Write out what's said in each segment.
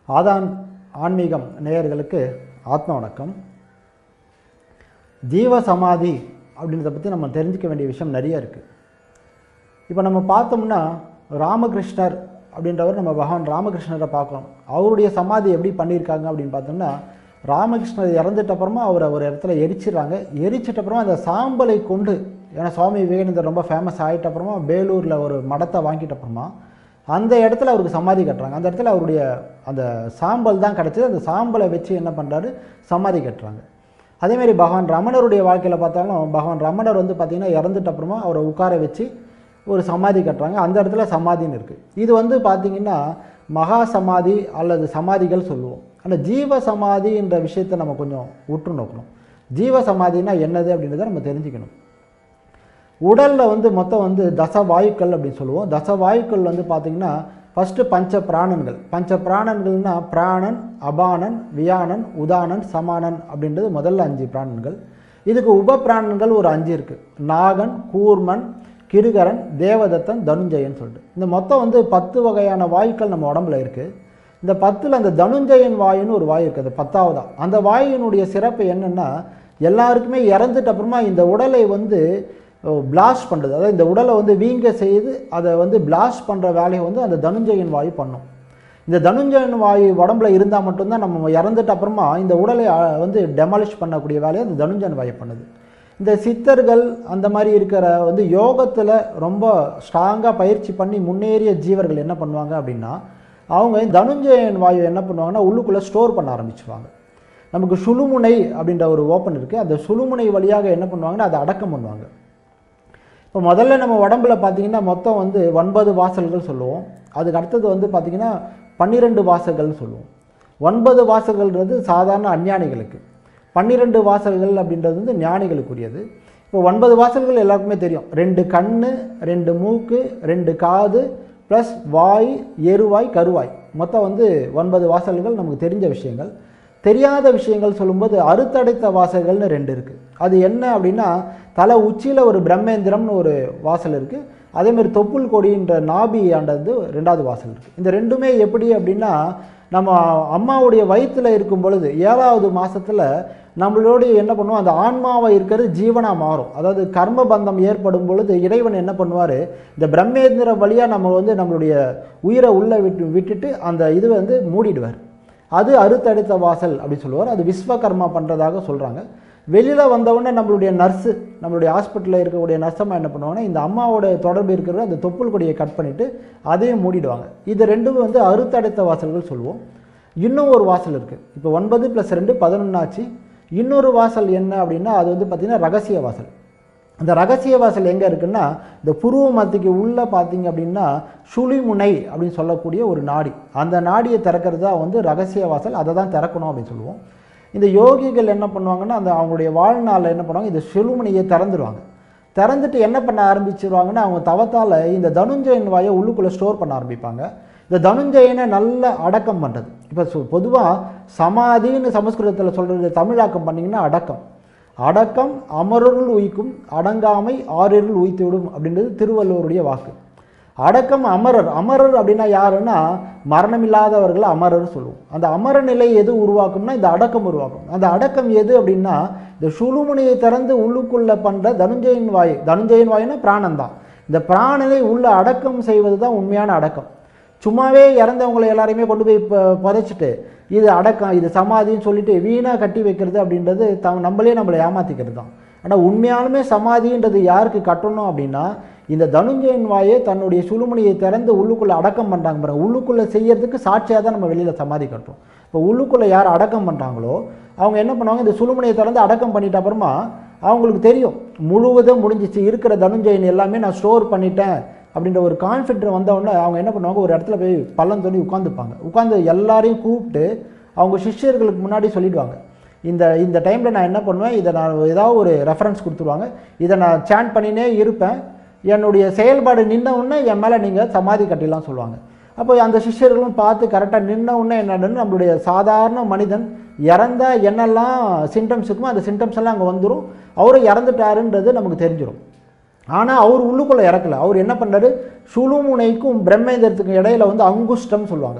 ஆதான் ஆன்மீகம் நேயர்களுக்கு ஆத்ம வணக்கம் ஜீவ சமாதி அப்படின்றத பற்றி நம்ம தெரிஞ்சுக்க வேண்டிய விஷயம் நிறைய இருக்குது இப்போ நம்ம பார்த்தோம்னா ராமகிருஷ்ணர் அப்படின்றவர் நம்ம பகவான் ராமகிருஷ்ணரை பார்க்கணும் அவருடைய சமாதி எப்படி பண்ணியிருக்காங்க அப்படின்னு பார்த்தோம்னா ராமகிருஷ்ணர் இறந்துட்ட அப்புறமா அவரை ஒரு இடத்துல எரிச்சிடுறாங்க எரிச்சிட்ட அப்புறமா அந்த சாம்பலை கொண்டு ஏன்னா சுவாமி விவேகானந்தர் ரொம்ப ஃபேமஸ் ஆகிட்ட அப்புறமா வேலூரில் ஒரு மடத்தை வாங்கிட்ட அப்புறமா அந்த இடத்துல அவருக்கு சமாதி கட்டுறாங்க அந்த இடத்துல அவருடைய அந்த சாம்பல் தான் கிடச்சிது அந்த சாம்பலை வச்சு என்ன பண்ணுறாரு சமாதி கட்டுறாங்க அதேமாரி பகவான் ரமணருடைய வாழ்க்கையில் பார்த்தாலும் பகவான் ரமணர் வந்து பார்த்திங்கன்னா இறந்துட்ட அப்புறமா அவரை உட்கார வச்சு ஒரு சமாதி கட்டுறாங்க அந்த இடத்துல சமாதின்னு இருக்குது இது வந்து பார்த்திங்கன்னா மகா சமாதி அல்லது சமாதிகள் சொல்லுவோம் ஆனால் ஜீவ சமாதின்ற விஷயத்தை நம்ம கொஞ்சம் உற்று நோக்கணும் ஜீவ சமாதினா என்னது அப்படின்றத நம்ம தெரிஞ்சுக்கணும் உடலில் வந்து மொத்தம் வந்து தச வாயுக்கள் அப்படின்னு சொல்லுவோம் தச வாயுக்கள் வந்து பார்த்திங்கன்னா ஃபஸ்ட்டு பஞ்ச பிராணன்கள் பஞ்ச பிராணன்கள்னா பிராணன் அபானன் வியானன் உதானன் சமானன் அப்படின்றது முதல்ல அஞ்சு பிராணன்கள் இதுக்கு உப பிராணன்கள் ஒரு அஞ்சு இருக்குது நாகன் கூர்மன் கிருகரன் தேவதத்தன் தனுஞ்சயன் சொல்லிட்டு இந்த மொத்தம் வந்து பத்து வகையான வாயுக்கள் நம்ம உடம்புல இருக்குது இந்த பத்தில் அந்த தனுஞ்சயன் வாயுன்னு ஒரு வாயு இருக்குது அது பத்தாவதா அந்த வாயுனுடைய சிறப்பு என்னென்னா எல்லாருக்குமே இறந்துட்ட அப்புறமா இந்த உடலை வந்து பிளாஸ்ட் பண்ணுறது அதாவது இந்த உடலை வந்து வீங்க செய்து அதை வந்து பிளாஸ்ட் பண்ணுற வேலையை வந்து அந்த தனுஞ்சயன் வாயு பண்ணும் இந்த தனுஞ்சயன் வாயு உடம்புல இருந்தால் மட்டும்தான் நம்ம இறந்துட்ட அப்புறமா இந்த உடலை அஹ், வந்து டெமாலிஷ் பண்ணக்கூடிய வேலையை அந்த தனுஞ்சயன் வாயு பண்ணுது இந்த சித்தர்கள் அந்த மாதிரி இருக்கிற வந்து யோகத்தில் ரொம்ப ஸ்ட்ராங்காக பயிற்சி பண்ணி முன்னேறிய ஜீவர்கள் என்ன பண்ணுவாங்க அப்படின்னா அவங்க இந்த தனுஞ்சயன் வாயு என்ன பண்ணுவாங்கன்னா உள்ளுக்குள்ளே ஸ்டோர் பண்ண ஆரம்பிச்சுவாங்க நமக்கு சுழுமுனை அப்படின்ற ஒரு ஓப்பன் இருக்குது அந்த சுழுமுனை வழியாக என்ன பண்ணுவாங்கன்னா அதை அடக்கம் பண்ணுவாங்க இப்போ முதல்ல நம்ம உடம்புல பார்த்தீங்கன்னா மொத்தம் வந்து ஒன்பது வாசல்கள் சொல்லுவோம் அதுக்கு அடுத்தது வந்து பார்த்திங்கன்னா பன்னிரெண்டு வாசல்கள்னு சொல்லுவோம் ஒன்பது வாசல்கள்ன்றது சாதாரண அஞ்ஞானிகளுக்கு பன்னிரெண்டு வாசல்கள் அப்படின்றது வந்து ஞானிகளுக்குரியது இப்போ ஒன்பது வாசல்கள் எல்லாருக்குமே தெரியும் ரெண்டு கண் ரெண்டு மூக்கு ரெண்டு காது ப்ளஸ் வாய் எருவாய் கருவாய் மொத்தம் வந்து ஒன்பது வாசல்கள் நமக்கு தெரிஞ்ச விஷயங்கள் தெரியாத விஷயங்கள் சொல்லும்போது அறுத்தடைத்த வாசல்கள்னு ரெண்டு இருக்குது அது என்ன அப்படின்னா தலை உச்சியில் ஒரு பிரம்மேந்திரம்னு ஒரு வாசல் இருக்குது அதேமாதிரி தொப்புள் கொடின்ற நாபி ஆண்டது ரெண்டாவது வாசல் இருக்குது இந்த ரெண்டுமே எப்படி அப்படின்னா நம்ம அம்மாவுடைய வயிற்றில் இருக்கும் பொழுது ஏழாவது மாதத்தில் நம்மளோட என்ன பண்ணுவோம் அந்த ஆன்மாவை இருக்கிறது ஜீவனாக மாறும் அதாவது கர்ம பந்தம் ஏற்படும் பொழுது இறைவன் என்ன பண்ணுவார் இந்த பிரம்மேந்திர வழியாக நம்ம வந்து நம்மளுடைய உயிரை உள்ளே விட்டு விட்டுட்டு அந்த இதுவை வந்து மூடிடுவார் அது அறுத்தடுத்த வாசல் அப்படின்னு சொல்லுவார் அது விஸ்வகர்மா பண்ணுறதாக சொல்கிறாங்க வெளியில் வந்தவுடனே நம்மளுடைய நர்ஸு நம்மளுடைய ஹாஸ்பிட்டலில் இருக்கக்கூடிய நர்ஸம்மா என்ன பண்ணுவாங்கன்னா இந்த அம்மாவோட தொடர்பு இருக்கிற அந்த தொப்புள் கொடியை கட் பண்ணிவிட்டு அதையும் மூடிடுவாங்க இது ரெண்டும் வந்து அறுத்தடுத்த வாசல்கள் சொல்லுவோம் இன்னும் ஒரு வாசல் இருக்குது இப்போ ஒன்பது ப்ளஸ் ரெண்டு பதினொன்னாச்சு இன்னொரு வாசல் என்ன அப்படின்னா அது வந்து பார்த்திங்கன்னா ரகசிய வாசல் அந்த ரகசிய வாசல் எங்கே இருக்குன்னா இந்த புருவ மத்திக்கு உள்ளே பார்த்தீங்க அப்படின்னா சுழிமுனை அப்படின்னு சொல்லக்கூடிய ஒரு நாடி அந்த நாடியை திறக்கிறது தான் வந்து ரகசிய வாசல் அதை தான் திறக்கணும் அப்படின்னு சொல்லுவோம் இந்த யோகிகள் என்ன பண்ணுவாங்கன்னா அந்த அவங்களுடைய வாழ்நாளில் என்ன பண்ணுவாங்க இந்த சுழுமுனையை திறந்துடுவாங்க திறந்துட்டு என்ன பண்ண ஆரம்பிச்சிருவாங்கன்னா அவங்க தவத்தால் இந்த தனுஞ்சயன் வாயை உள்ளுக்குள்ளே ஸ்டோர் பண்ண ஆரம்பிப்பாங்க இந்த தனுஞ்சயனை நல்ல அடக்கம் பண்ணுறது இப்போ பொதுவாக சமாதின்னு சமஸ்கிருதத்தில் சொல்கிறது தமிழாக்கம் பண்ணிங்கன்னா அடக்கம் அடக்கம் அமருள் உயிக்கும் அடங்காமை ஆறிருள் உய்த்துவிடும் அப்படின்றது திருவள்ளுவருடைய வாக்கு அடக்கம் அமரர் அமரர் அப்படின்னா யாருன்னா மரணமில்லாதவர்கள் அமரர் சொல்லுவோம் அந்த அமர நிலை எது உருவாக்கும்னா இந்த அடக்கம் உருவாக்கும் அந்த அடக்கம் எது அப்படின்னா இந்த சுழுமுனையை திறந்து உள்ளுக்குள்ளே பண்ணுற தனுஞ்சயன் வாயு தனுஞ்சயன் வாயுன்னா பிராணன் தான் இந்த பிராணனை உள்ள அடக்கம் செய்வது தான் உண்மையான அடக்கம் சும்மாவே இறந்தவங்களை எல்லாரையுமே கொண்டு போய் இப்போ புதைச்சிட்டு இது அடக்கம் இது சமாதின்னு சொல்லிட்டு வீணாக கட்டி வைக்கிறது அப்படின்றது த நம்மளே நம்மளை ஏமாற்றிக்கிறது தான் ஆனால் உண்மையாலுமே சமாதின்றது யாருக்கு கட்டணும் அப்படின்னா இந்த தனுஞ்சயன் வாயை தன்னுடைய சுழுமுனையை திறந்து உள்ளுக்குள்ளே அடக்கம் பண்ணுறாங்க பாருங்க உள்ளுக்குள்ளே செய்யறதுக்கு சாட்சியாக தான் நம்ம வெளியில் சமாதி கட்டுறோம் இப்போ உள்ளுக்குள்ளே யார் அடக்கம் பண்ணுறாங்களோ அவங்க என்ன பண்ணுவாங்க இந்த சுழுமுனையை திறந்து அடக்கம் பண்ணிட்ட அப்புறமா அவங்களுக்கு தெரியும் முழுவதும் முடிஞ்சிச்சு இருக்கிற தனுஞ்சயன் எல்லாமே நான் ஸ்டோர் பண்ணிட்டேன் அப்படின்ற ஒரு கான்ஃபிடென்ட் வந்தவுடனே அவங்க என்ன பண்ணுவாங்க ஒரு இடத்துல போய் பள்ளம் தோண்டி உட்காந்துப்பாங்க உட்காந்து எல்லாரையும் கூப்பிட்டு அவங்க சிஷ்யர்களுக்கு முன்னாடி சொல்லிடுவாங்க இந்த இந்த டைமில் நான் என்ன பண்ணுவேன் இதை நான் ஏதாவது ஒரு ரெஃபரன்ஸ் கொடுத்துருவாங்க இதை நான் சேண்ட் பண்ணினே இருப்பேன் என்னுடைய செயல்பாடு நின்ன உடனே என் மேலே நீங்கள் சமாதி கட்டிலாம் சொல்லுவாங்க அப்போ அந்த சிஷ்யர்களும் பார்த்து கரெக்டாக நின்ன உடனே என்னன்னு நம்மளுடைய சாதாரண மனிதன் இறந்தா என்னெல்லாம் சிம்டம்ஸ் இருக்குமோ அந்த சிம்டம்ஸ் எல்லாம் அங்கே வந்துடும் அவரும் இறந்துட்டாருன்றது நமக்கு தெரிஞ்சிடும் ஆனால் அவர் உள்ளுக்குள்ளே இறக்கல அவர் என்ன பண்ணாரு சுழுமுனைக்கும் பிரம்மேந்திரத்துக்கும் இடையில வந்து அங்குஷ்டம் சொல்லுவாங்க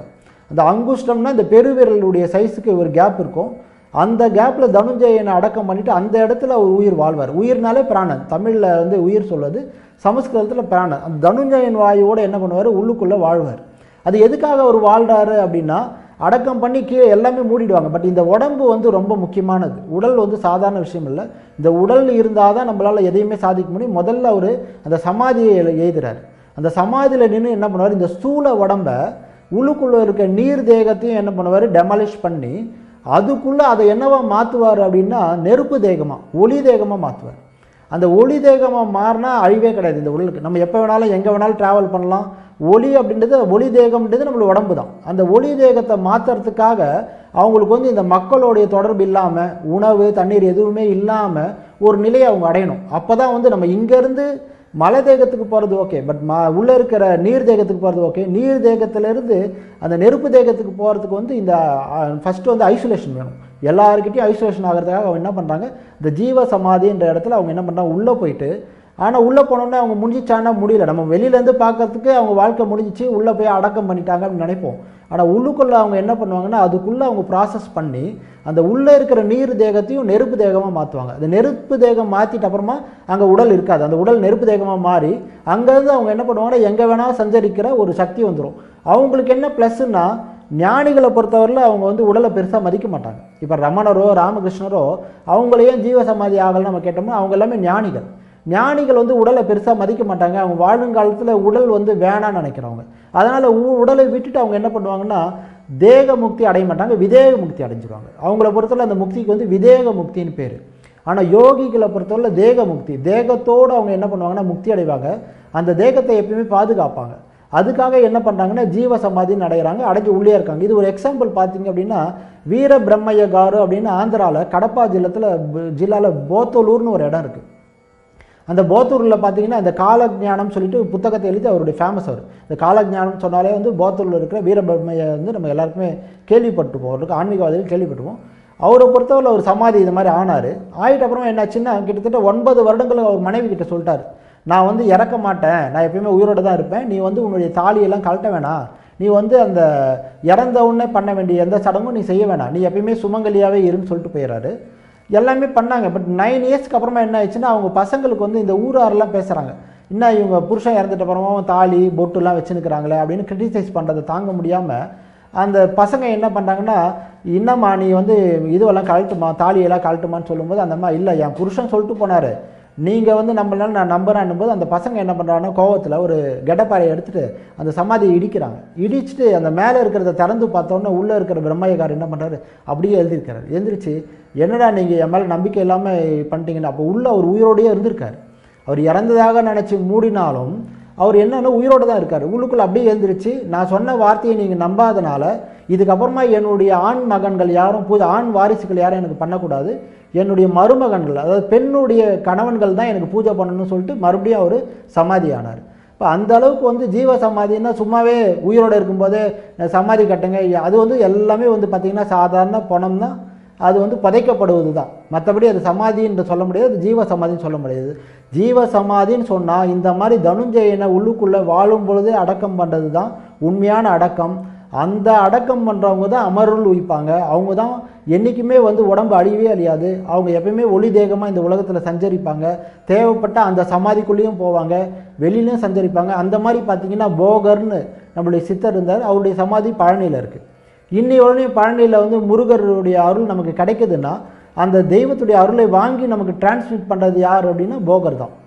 அந்த அங்குஷ்டம்னா இந்த பெருவிரலுடைய சைஸுக்கு ஒரு கேப் இருக்கும் அந்த கேப்பில் தனுஞ்சயனை அடக்கம் பண்ணிட்டு அந்த இடத்துல ஒரு உயிர் வாழ்வார் உயிர்னாலே பிராணன் தமிழில் வந்து உயிர் சொல்வது சமஸ்கிருதத்தில் பிராணன் அந்த தனுஞ்சயன் வாயுவோட என்ன பண்ணுவார் உள்ளுக்குள்ளே வாழ்வார் அது எதுக்காக அவர் வாழ்றாரு அப்படின்னா அடக்கம் பண்ணி கீழே எல்லாமே மூடிடுவாங்க பட் இந்த உடம்பு வந்து ரொம்ப முக்கியமானது உடல் வந்து சாதாரண விஷயம் இல்லை இந்த உடல் இருந்தால் தான் நம்மளால் எதையுமே சாதிக்க முடியும் முதல்ல அவர் அந்த சமாதியை எழு- எழுதுறாரு அந்த சமாதியில் நின்று என்ன பண்ணுவார் இந்த ஸ்தூல உடம்ப உள்ளுக்குள்ளே இருக்க நீர் தேகத்தையும் என்ன பண்ணுவார் டெமாலிஷ் பண்ணி அதுக்குள்ளே அதை என்னவா மாற்றுவார் அப்படின்னா நெருப்பு தேகமாக ஒளி தேகமாக மாற்றுவார் அந்த ஒளி தேகமாக மாறினா அழிவே கிடையாது இந்த உடலுக்கு நம்ம எப்போ வேணாலும் எங்கே வேணாலும் ட்ராவல் பண்ணலாம் ஒளி அப்படின்றது ஒளி தேகம்ன்றது நம்மளோட உடம்பு தான் அந்த ஒளி தேகத்தை மாற்றுறதுக்காக அவங்களுக்கு வந்து இந்த மக்களுடைய தொடர்பு இல்லாமல் உணவு தண்ணீர் எதுவுமே இல்லாமல் ஒரு நிலையை அவங்க அடையணும் அப்போ தான் வந்து நம்ம இங்கேருந்து மலை தேகத்துக்கு போகிறது ஓகே பட் ம உள்ளே இருக்கிற நீர் தேகத்துக்கு போகிறது ஓகே நீர் தேகத்திலேருந்து அந்த நெருப்பு தேகத்துக்கு போகிறதுக்கு வந்து இந்த ஃபஸ்ட்டு வந்து ஐசோலேஷன் வேணும் எல்லாருக்கிட்டையும் ஐசோலேஷன் ஆகிறதுக்காக அவங்க என்ன பண்ணுறாங்க இந்த ஜீவ சமாதின்ற இடத்துல அவங்க என்ன பண்ணுறாங்க உள்ளே போயிட்டு ஆனால் உள்ளே போனோன்னே அவங்க முடிஞ்சிச்சானா முடியல நம்ம வெளியிலேருந்து பார்க்கறதுக்கு அவங்க வாழ்க்கை முடிஞ்சிச்சு உள்ளே போய் அடக்கம் பண்ணிட்டாங்க அப்படின்னு நினைப்போம் ஆனால் உள்ளுக்குள்ளே அவங்க என்ன பண்ணுவாங்கன்னா அதுக்குள்ளே அவங்க ப்ராசஸ் பண்ணி அந்த உள்ளே இருக்கிற நீர் தேகத்தையும் நெருப்பு தேகமாக மாற்றுவாங்க அந்த நெருப்பு தேகம் மாற்றிட்ட அப்புறமா அங்கே உடல் இருக்காது அந்த உடல் நெருப்பு தேகமாக மாறி அங்கேருந்து அவங்க என்ன பண்ணுவாங்கன்னா எங்கே வேணால் சஞ்சரிக்கிற ஒரு சக்தி வந்துடும் அவங்களுக்கு என்ன ப்ளஸ்ன்னா ஞானிகளை பொறுத்தவரையில் அவங்க வந்து உடலை பெருசாக மதிக்க மாட்டாங்க இப்போ ரமணரோ ராமகிருஷ்ணரோ அவங்களையும் ஜீவசமாதி ஆகலை நம்ம கேட்டோம்னா அவங்க எல்லாமே ஞானிகள் ஞானிகள் வந்து உடலை பெருசாக மதிக்க மாட்டாங்க அவங்க வாழும் காலத்தில் உடல் வந்து வேணான்னு நினைக்கிறவங்க அதனால் உடலை விட்டுட்டு அவங்க என்ன பண்ணுவாங்கன்னா தேக முக்தி அடைய மாட்டாங்க விதேக முக்தி அடைஞ்சிருவாங்க அவங்கள பொறுத்தவரை அந்த முக்திக்கு வந்து விதேக முக்தின்னு பேர் ஆனால் யோகிகளை பொறுத்தவரை தேக முக்தி தேகத்தோடு அவங்க என்ன பண்ணுவாங்கன்னா முக்தி அடைவாங்க அந்த தேகத்தை எப்பயுமே பாதுகாப்பாங்க அதுக்காக என்ன பண்ணுறாங்கன்னா ஜீவ சமாதின்னு அடைகிறாங்க அடைஞ்சு உள்ளே இருக்காங்க இது ஒரு எக்ஸாம்பிள் பார்த்தீங்க அப்படின்னா வீர பிரம்மய்ய காரு அப்படின்னு ஆந்திராவில் கடப்பா ஜில்லத்தில் ஜில்லாவில் போத்தலூர்னு ஒரு இடம் இருக்குது அந்த போத்தூரில் பார்த்தீங்கன்னா இந்த காலஞானம் சொல்லிட்டு புத்தகத்தை எழுதி அவருடைய ஃபேமஸ் அவர் இந்த காலஞானம் சொன்னாலே வந்து போத்தூரில் இருக்கிற வீரபிரமையை வந்து நம்ம எல்லாருக்குமே கேள்விப்பட்டிருப்போம் அவருக்கு ஆன்மீகவாதிகள் கேள்விப்பட்டிருப்போம் அவரை பொறுத்தவரை ஒரு சமாதி இது மாதிரி ஆனார் ஆயிட்ட அப்புறமா என்னாச்சுன்னா கிட்டத்தட்ட ஒன்பது வருடங்கள் அவர் மனைவி கிட்ட சொல்லிட்டார் நான் வந்து இறக்க மாட்டேன் நான் எப்பயுமே உயிரோட தான் இருப்பேன் நீ வந்து உன்னுடைய தாலியெல்லாம் கழட்ட வேணாம் நீ வந்து அந்த இறந்த உடனே பண்ண வேண்டிய எந்த சடங்கும் நீ செய்ய வேணாம் நீ எப்பயுமே சுமங்கலியாகவே இருன்னு சொல்லிட்டு போயிடுறாரு எல்லாமே பண்ணாங்க பட் நைன் இயர்ஸ்க்கு அப்புறமா என்ன ஆயிடுச்சுன்னா அவங்க பசங்களுக்கு வந்து இந்த ஊராரெல்லாம் பேசுகிறாங்க என்ன இவங்க புருஷன் இறந்துட்ட அப்புறமா தாலி பொட்டுலாம் வச்சுன்னுக்குறாங்களே அப்படின்னு கிரிட்டிசைஸ் பண்ணுறதை தாங்க முடியாமல் அந்த பசங்க என்ன பண்ணுறாங்கன்னா என்னம்மா நீ வந்து இதுவெல்லாம் கழட்டுமா தாலியெல்லாம் கழட்டுமான்னு சொல்லும்போது அந்த அம்மா இல்லை என் புருஷன் சொல்லிட்டு போனார் நீங்கள் வந்து நம்மளால நான் நம்புறேன்னும் போது அந்த பசங்க என்ன பண்ணுறாங்கன்னா கோவத்தில் ஒரு கெடப்பாறையை எடுத்துட்டு அந்த சமாதியை இடிக்கிறாங்க இடிச்சிட்டு அந்த மேலே இருக்கிறத திறந்து பார்த்தோன்னே உள்ளே இருக்கிற பிரம்மயக்கார் என்ன பண்ணுறாரு அப்படியே எழுதியிருக்காரு எழுந்திரிச்சு என்னடா நீங்கள் என் மேலே நம்பிக்கை இல்லாமல் பண்ணிட்டீங்கன்னு அப்போ உள்ள அவர் உயிரோடயே இருந்திருக்காரு அவர் இறந்ததாக நினச்சி மூடினாலும் அவர் என்னன்னா உயிரோடு தான் இருக்கார் உள்ளுக்குள்ள அப்படியே எழுந்திரிச்சு நான் சொன்ன வார்த்தையை நீங்கள் நம்பாதனால இதுக்கப்புறமா என்னுடைய ஆண் மகன்கள் யாரும் புது ஆண் வாரிசுகள் யாரும் எனக்கு பண்ணக்கூடாது என்னுடைய மருமகன்கள் அதாவது பெண்ணுடைய கணவன்கள் தான் எனக்கு பூஜை பண்ணணும்னு சொல்லிட்டு மறுபடியும் அவர் சமாதி ஆனார் இப்போ அந்த அளவுக்கு வந்து ஜீவ சமாதின்னா சும்மாவே உயிரோடு இருக்கும்போதே சமாதி கட்டுங்க அது வந்து எல்லாமே வந்து பார்த்திங்கன்னா சாதாரண பணம் தான் அது வந்து புதைக்கப்படுவது தான் மற்றபடி அது சமாதின்னு சொல்ல முடியாது அது ஜீவ சமாதின்னு சொல்ல முடியாது ஜீவ சமாதின்னு சொன்னால் இந்த மாதிரி தனுஞ்சயனை உள்ளுக்குள்ளே வாழும் பொழுது அடக்கம் பண்ணுறது தான் உண்மையான அடக்கம் அந்த அடக்கம் பண்ணுறவங்க தான் அமருள் உயிப்பாங்க அவங்க தான் என்றைக்குமே வந்து உடம்பு அழியவே அழியாது அவங்க எப்பயுமே ஒளி தேகமாக இந்த உலகத்தில் சஞ்சரிப்பாங்க தேவைப்பட்ட அந்த சமாதிக்குள்ளேயும் போவாங்க வெளியிலையும் சஞ்சரிப்பாங்க அந்த மாதிரி பார்த்தீங்கன்னா போகர்னு நம்மளுடைய சித்தர் இருந்தார் அவருடைய சமாதி பழனியில் இருக்குது இன்னி வரையும் பழனியில் வந்து முருகருடைய அருள் நமக்கு கிடைக்குதுன்னா அந்த தெய்வத்துடைய அருளை வாங்கி நமக்கு டிரான்ஸ்மிட் பண்ணுறது யார் அப்படின்னா போகர் தான்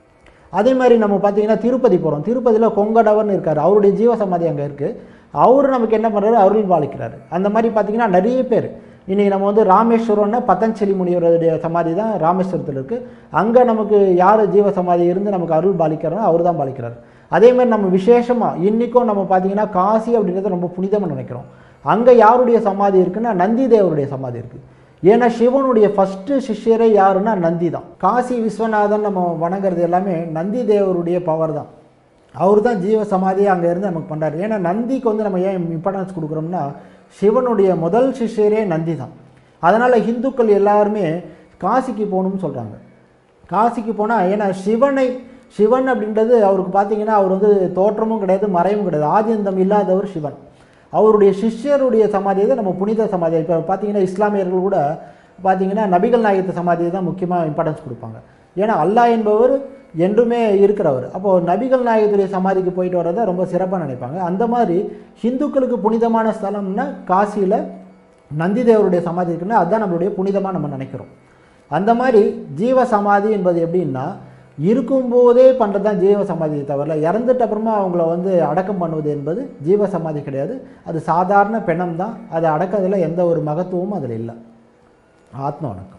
அதே மாதிரி நம்ம பார்த்தீங்கன்னா திருப்பதி போகிறோம் திருப்பதியில் கொங்கடவர்னு இருக்கார் அவருடைய ஜீவ சமாதி அங்கே இருக்குது அவர் நமக்கு என்ன பண்ணுறாரு அருள் பாலிக்கிறாரு அந்த மாதிரி பார்த்தீங்கன்னா நிறைய பேர் இன்றைக்கி நம்ம வந்து ராமேஸ்வரம்னா பத்தஞ்சலி முனிவருடைய சமாதி தான் ராமேஸ்வரத்தில் இருக்குது அங்கே நமக்கு யார் ஜீவ சமாதி இருந்து நமக்கு அருள் பாலிக்கிறாரோ அவர் தான் பாலிக்கிறார் அதே மாதிரி நம்ம விசேஷமாக இன்றைக்கும் நம்ம பார்த்தீங்கன்னா காசி அப்படின்றத ரொம்ப புனிதமாக நினைக்கிறோம் அங்கே யாருடைய சமாதி இருக்குன்னா நந்தி தேவருடைய சமாதி இருக்குது ஏன்னா சிவனுடைய ஃபஸ்ட்டு சிஷ்யரே யாருன்னா நந்தி தான் காசி விஸ்வநாதன் நம்ம வணங்குறது எல்லாமே நந்தி தேவருடைய பவர் தான் அவர் தான் ஜீவ சமாதியை அங்கே இருந்து நமக்கு பண்ணுறாரு ஏன்னா நந்திக்கு வந்து நம்ம ஏன் இம்பார்ட்டன்ஸ் கொடுக்குறோம்னா சிவனுடைய முதல் சிஷ்யரே நந்தி தான் அதனால் ஹிந்துக்கள் எல்லாருமே காசிக்கு போகணும்னு சொல்கிறாங்க காசிக்கு போனால் ஏன்னா சிவனை சிவன் அப்படின்றது அவருக்கு பார்த்தீங்கன்னா அவர் வந்து தோற்றமும் கிடையாது மறைவும் கிடையாது ஆதிந்தம் இல்லாதவர் சிவன் அவருடைய சிஷ்யருடைய சமாதியை தான் நம்ம புனித சமாதி இப்போ பார்த்தீங்கன்னா இஸ்லாமியர்கள் கூட பார்த்தீங்கன்னா நபிகள் நாயகத்து சமாதியை தான் முக்கியமாக இம்பார்ட்டன்ஸ் கொடுப்பாங்க ஏன்னா அல்லாஹ் என்பவர் என்றுமே இருக்கிறவர் அப்போது நபிகள் நாயகத்துடைய சமாதிக்கு போயிட்டு வரதை ரொம்ப சிறப்பாக நினைப்பாங்க அந்த மாதிரி ஹிந்துக்களுக்கு புனிதமான ஸ்தலம்னா காசியில் நந்தி தேவருடைய சமாதி இருக்குன்னா அதுதான் நம்மளுடைய புனிதமாக நம்ம நினைக்கிறோம் அந்த மாதிரி ஜீவ சமாதி என்பது எப்படின்னா இருக்கும்போதே பண்ணுறது தான் ஜீவ சமாதியை தவிர இறந்துட்ட அப்புறமா அவங்கள வந்து அடக்கம் பண்ணுவது என்பது ஜீவ சமாதி கிடையாது அது சாதாரண பெணம் தான் அதை அடக்கிறதுல எந்த ஒரு மகத்துவமும் அதில் இல்லை ஆத்ம வணக்கம்